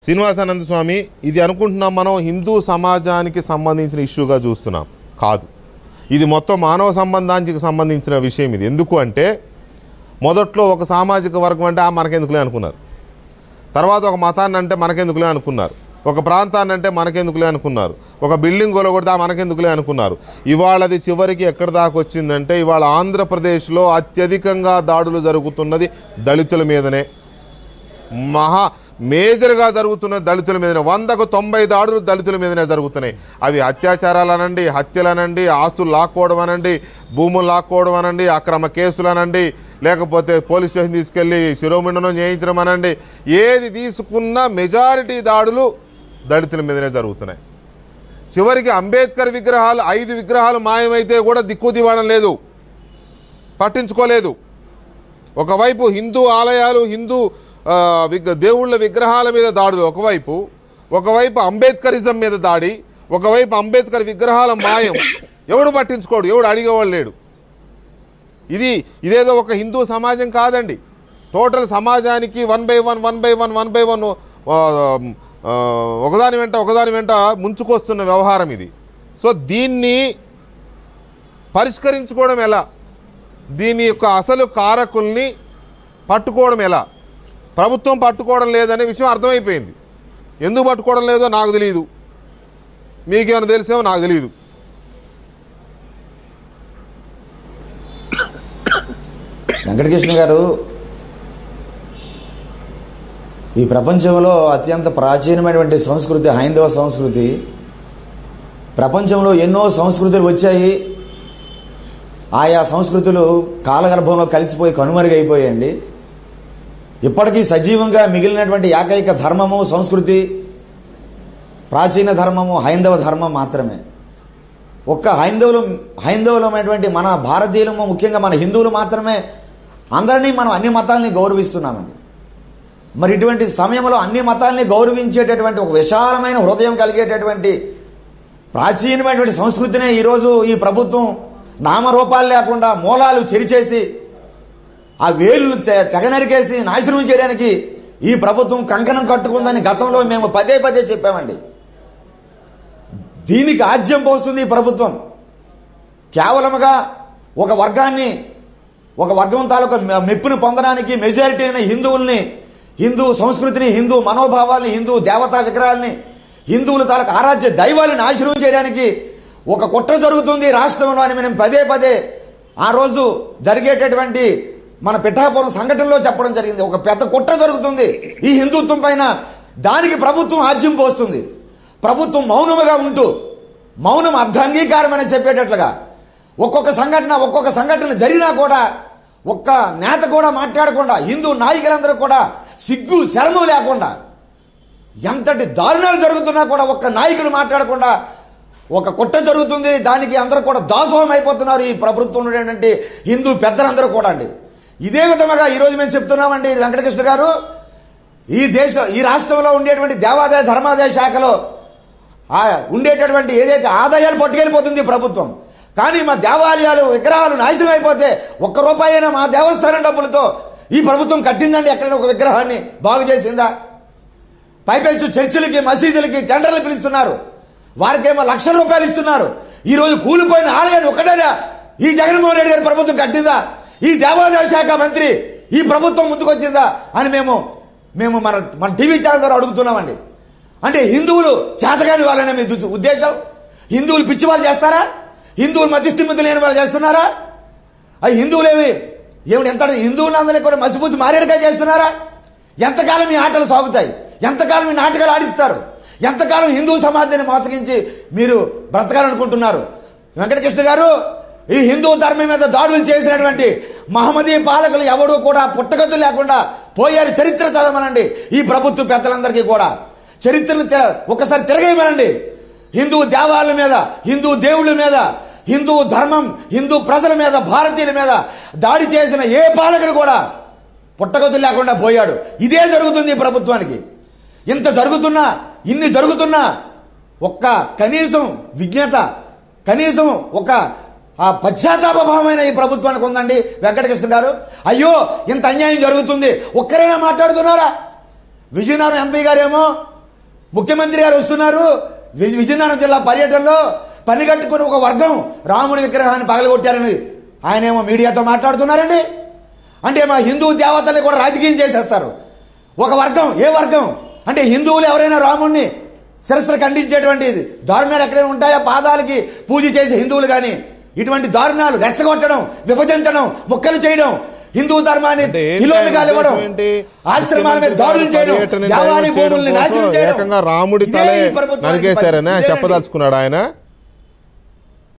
శ్రీనివాసానంద స్వామి ఇది అనుకుంటున్నాం మనం హిందూ సమాజానికి సంబంధించిన ఇష్యూగా చూస్తున్నాం కాదు ఇది మొత్తం మానవ సంబంధానికి సంబంధించిన విషయం ఇది ఎందుకు అంటే మొదట్లో ఒక సామాజిక వర్గం అంటే ఆ మనకెందుకులే అనుకున్నారు తర్వాత ఒక మతాన్ని అంటే మనకెందుకులే అనుకున్నారు ఒక ప్రాంతాన్ని అంటే మనకెందుకులే అనుకున్నారు ఒక బిల్డింగ్ కొలగొడితే ఆ మనకెందుకులే అనుకున్నారు ఇవాళ అది చివరికి ఎక్కడి దాకా వచ్చిందంటే ఇవాళ ఆంధ్రప్రదేశ్లో అత్యధికంగా దాడులు జరుగుతున్నది దళితుల మీదనే మహా మేజర్గా జరుగుతున్న దళితుల మీదనే వందకు తొంభై దాడులు దళితుల మీదనే జరుగుతున్నాయి అవి అత్యాచారాలు అనండి హత్యలు అనండి ఆస్తులు లాక్కోవడం అనండి భూములు లాక్కోవడం అనండి అక్రమ కేసులు అనండి లేకపోతే పోలీస్ స్టేషన్ తీసుకెళ్ళి శిరోమిండనం చేయించడం అనండి ఏది తీసుకున్నా మెజారిటీ దాడులు దళితుల మీదనే జరుగుతున్నాయి చివరికి అంబేద్కర్ విగ్రహాలు ఐదు విగ్రహాలు మాయమైతే కూడా దిక్కు దివాణం లేదు పట్టించుకోలేదు ఒకవైపు హిందూ ఆలయాలు హిందూ ఆ, విగ్ దేవుళ్ళ విగ్రహాల మీద దాడులు ఒకవైపు ఒకవైపు అంబేద్కరిజం మీద దాడి ఒకవైపు అంబేద్కర్ విగ్రహాల మాయం ఎవడు పట్టించుకోడు ఎవడు అడిగేవాడు లేడు ఇది ఇదేదో ఒక హిందూ సమాజం కాదండి టోటల్ సమాజానికి one by one one by one one by one ఒకదాని వెంట ఒకదాని వెంట ముంచుకొస్తున్న వ్యవహారం ఇది సో దీన్ని పరిష్కరించుకోవడం ఎలా దీని యొక్క అసలు కారకుల్ని పట్టుకోవడం ఎలా ప్రభుత్వం పట్టుకోవడం లేదనే విషయం అర్థమైపోయింది ఎందుకు పట్టుకోవడం లేదో నాకు తెలియదు మీకేమైనా తెలిసేమో నాకు తెలియదు వెంకటకృష్ణ గారు ఈ ప్రపంచంలో అత్యంత ప్రాచీనమైనటువంటి సంస్కృతి హైందవ సంస్కృతి ప్రపంచంలో ఎన్నో సంస్కృతులు వచ్చాయి ఆయా సంస్కృతులు కాలగర్భంలో కలిసిపోయి కనుమరుగైపోయాయండి ఇప్పటికీ సజీవంగా మిగిలినటువంటి ఏకైక ధర్మము సంస్కృతి ప్రాచీన ధర్మము హైందవ ధర్మం మాత్రమే ఒక్క హైందవులు హైందవులమైనటువంటి మన భారతీయులము ముఖ్యంగా మన హిందువులు మాత్రమే అందరినీ మనం అన్ని మతాలని గౌరవిస్తున్నామండి మరి ఇటువంటి సమయంలో అన్ని మతాల్ని గౌరవించేటటువంటి ఒక విశాలమైన హృదయం కలిగేటటువంటి ప్రాచీనమైనటువంటి సంస్కృతినే ఈరోజు ఈ ప్రభుత్వం నామరూపాలు లేకుండా మూలాలు చెరిచేసి ఆ వేలును తె- తెగ నరికేసి నాశనం చేయడానికి ఈ ప్రభుత్వం కంకణం కట్టుకుందని గతంలో మేము పదే పదే చెప్పామండి దీనికి ఆజ్యం పోస్తుంది ఈ ప్రభుత్వం కేవలముగా ఒక వర్గాన్ని ఒక వర్గం తాలూకా మె- మెప్పును పొందడానికి మెజారిటీ అయిన హిందువుల్ని హిందూ సంస్కృతిని హిందూ మనోభావాల్ని హిందూ దేవతా విగ్రహాల్ని హిందువుల తాలూకా ఆరాధ్య దైవాన్ని నాశనం చేయడానికి ఒక కుట్ర జరుగుతుంది రాష్ట్రంలో అని మేము పదే పదే ఆ రోజు జరిగేటటువంటి మన పిఠాపురం సంఘటనలో చెప్పడం జరిగింది ఒక పెద్ద కుట్ర జరుగుతుంది ఈ హిందుత్వం పైన దానికి ప్రభుత్వం ఆజ్యం పోస్తుంది ప్రభుత్వం మౌనముగా ఉంటూ మౌనం అర్ధాంగీకారం అని చెప్పేటట్లుగా ఒక్కొక్క సంఘటన ఒక్కొక్క సంఘటన జరిగినా కూడా ఒక్క నేత కూడా మాట్లాడకుండా హిందూ నాయకులందరూ కూడా సిగ్గు శరము లేకుండా ఎంతటి దారుణాలు జరుగుతున్నా కూడా ఒక్క నాయకుడు మాట్లాడకుండా ఒక కుట్ర జరుగుతుంది దానికి అందరూ కూడా దాసోహం అయిపోతున్నారు ఈ ప్రభుత్వం ఉండేటువంటి హిందూ పెద్దలందరూ కూడా అండి ఇదే విధముగా ఈరోజు మేము చెప్తున్నామండి వెంకటకృష్ణ గారు ఈ దేశ ఈ రాష్ట్రంలో ఉండేటువంటి దేవాదాయ ధర్మాదాయ శాఖలో ఆ ఉండేటటువంటి ఏదైతే ఆదాయాలు పట్టుకెళ్ళిపోతుంది ఈ ప్రభుత్వం కానీ మా దేవాలయాలు విగ్రహాలు నాశనం అయిపోతే ఒక్క రూపాయి అయినా మా దేవస్థానం డబ్బులతో ఈ ప్రభుత్వం కట్టిందండి ఎక్కడైనా ఒక విగ్రహాన్ని బాగు చేసిందా పైపెచ్చు చర్చిలకి మసీదులకి టెండర్లు పిలుస్తున్నారు వారికేమో లక్షల రూపాయలు ఇస్తున్నారు ఈ రోజు కూలిపోయిన ఆలయాన్ని ఒకటేనా ఈ జగన్మోహన్ రెడ్డి గారి ప్రభుత్వం కట్టిందా ఈ దేవాదాయ శాఖ మంత్రి ఈ ప్రభుత్వం ముందుకొచ్చిందా అని మేము మేము మన మన టీవీ ఛానల్ ద్వారా అడుగుతున్నామండి అంటే హిందువులు చేతగాని వాళ్ళనే మీ దు- ఉద్దేశం హిందువులు పిచ్చి వాళ్ళు చేస్తారా హిందువులు మధ్యస్థిమితులు లేని వాళ్ళు చేస్తున్నారా అవి హిందువులేవి ఏమిటి ఎంత హిందువులందరినీ కూడా మసిపూసి మారేడుకాయ చేస్తున్నారా ఎంతకాలం ఈ ఆటలు సాగుతాయి ఎంతకాలం ఈ నాటకాలు ఆడిస్తారు ఎంతకాలం హిందూ సమాజాన్ని మోసగించి మీరు బ్రతకాలనుకుంటున్నారు వెంకటకృష్ణ గారు ఈ హిందూ ధర్మం మీద దాడులు చేసినటువంటి మహమ్మదీ పాలకులు ఎవరు కూడా పుట్టగద్దు లేకుండా పోయారు చరిత్ర చదవమనండి ఈ ప్రభుత్వ పెద్దలందరికీ కూడా చరిత్రను తె- ఒకసారి తిరగేయమనండి హిందూ దేవాలయాల మీద హిందూ దేవుళ్ళ మీద హిందూ ధర్మం హిందూ ప్రజల మీద భారతీయుల మీద దాడి చేసిన ఏ పాలకుడు కూడా పుట్టగతులు లేకుండా పోయాడు ఇదే జరుగుతుంది ఈ ప్రభుత్వానికి ఇంత జరుగుతున్నా ఇన్ని జరుగుతున్నా ఒక్క కనీసం విజ్ఞత కనీసం ఒక ఆ పశ్చాత్తాపభావమైన ఈ ప్రభుత్వానికి ఉందండి వెంకటకృష్ణ గారు అయ్యో ఇంత అన్యాయం జరుగుతుంది ఒక్కరైనా మాట్లాడుతున్నారా విజయనగరం ఎంపీ గారేమో ముఖ్యమంత్రి గారు వస్తున్నారు వి- విజయనగరం జిల్లా పర్యటనలో పని కట్టుకుని ఒక వర్గం రాముడి విగ్రహాన్ని పగలగొట్టారని ఆయనేమో మీడియాతో మాట్లాడుతున్నారండి అంటే మా హిందూ దేవతల్ని కూడా రాజకీయం చేసేస్తారు ఒక వర్గం ఏ వర్గం అంటే హిందువులు ఎవరైనా రాముణ్ణి శిరస్సులు ఖండించేటువంటి దారుణాలు ఎక్కడైనా ఉంటాయా పాదాలకి పూజ చేసే హిందువులు కానీ ఇటువంటి దారుణాలు రెచ్చగొట్టడం విభజించడం ముక్కలు చేయడం హిందూ ధర్మాన్ని అంటే ఏంటి తిలోదకాలు ఆయన ఇవ్వడం ఉద్దేశం ఏంటి? ఆశ్రమాల మీద ముఖ్యమంత్రి దాడులు గారు చేయడం పర్యటన దేవాలయ చేయడం భూముల్ని కోసం నాశనం చేయడం ఏకంగా రాముడి ఇదే తలే ఈ ప్రభుత్వానికి నరికేశారనే ఇదేనండి. చెప్పదలుచుకున్నాడు ఆయన